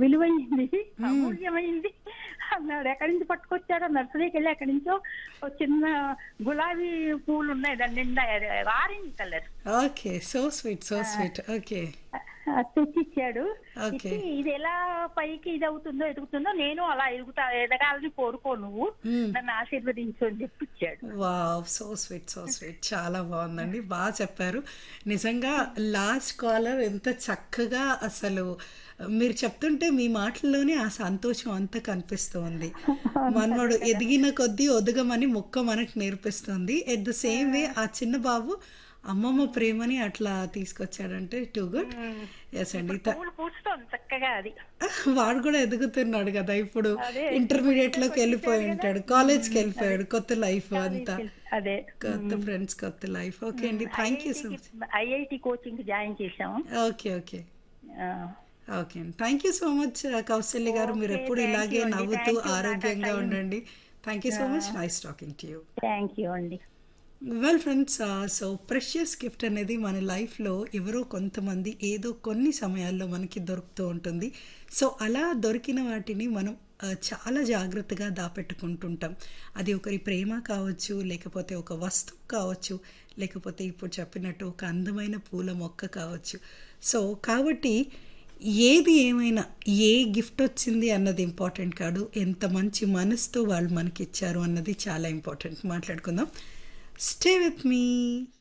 విలువైంది అమూల్యమైంది అన్నాడు ఎక్కడి నుంచి పట్టుకొచ్చాడో నర్సరీకి వెళ్ళి ఎక్కడి నుంచో ఒక చిన్న గులాబీ పూలు ఉన్నాయి దాని నిండా orange colour okay so sweet so sweet okay అది తెచ్చిచ్చాడు Okay. ఇచ్చి ఇది ఎలా పైకి ఇది అవుతుందో ఎదుగుతుందో నేను అలా ఎదుగుతా ఎదగాలని కోరుకో నువ్వు నన్ను ఆశీర్వదించు అని చెప్పి ఇచ్చాడు wow so sweet so sweet చాలా బాగుందండి బాగా చెప్పారు నిజంగా లాస్ట్ కాలర్ ఎంత చక్కగా అసలు మీరు చెప్తుంటే మీ మాటల్లోనే ఆ సంతోషం అంతా కనిపిస్తుంది మనవాడు ఎదిగిన కొద్దీ ఒదగమని మొక్క మనకు నేర్పిస్తుంది ఎట్ ద సేమ్ వే ఆ చిన్న బాబు అమ్మమ్మ ప్రేమని అట్లా తీసుకొచ్చాడంటే టూ గుడ్ ఎస్ అండి త- పూలు పూస్తుంది చక్కగా అది వాడు కూడా ఎదుగుతున్నాడు కదా ఇప్పుడు అదే. ఇంటర్మీడియట్ లోకి వెళ్ళిపోయి ఉంటాడు కాలేజ్కి వెళ్ళిపోయాడు కొత్త లైఫ్ అంతా అదే కొత్త ఫ్రెండ్స్ కొత్త లైఫ్ ఓకే అండి thank you so much IIT coaching join చేసాము ఓకే ఓకే ఆ, ఓకే అండి thank you so much Kaushalya garu మీరు Okay, ఎప్పుడు thank ఇలాగే you అండి. నవ్వుతూ Thank you, ఆరోగ్యంగా నాకు ఉండండి thank you so much nice talking to you thank you అండి well friends so precious gift అనేది మన లైఫ్లో ఎవరో కొంతమంది ఏదో కొన్ని సమయాల్లో మనకి దొరుకుతూ ఉంటుంది సో అలా దొరికిన వాటిని మనం ఆ, చాలా జాగ్రత్తగా దాపెట్టుకుంటుంటాం అది ఒకరి ప్రేమ కావచ్చు లేకపోతే ఒక వస్తువు కావచ్చు లేకపోతే ఇప్పుడు చెప్పినట్టు ఒక అందమైన పూల మొక్క కావచ్చు సో కాబట్టి ఏది ఏమైనా ఏ గిఫ్ట్ వచ్చింది అన్నది ఇంపార్టెంట్ కాదు ఎంత మంచి మనసుతో వాళ్ళు మనకి ఇచ్చారు అన్నది చాలా ఇంపార్టెంట్ మాట్లాడుకుందాం Stay with me.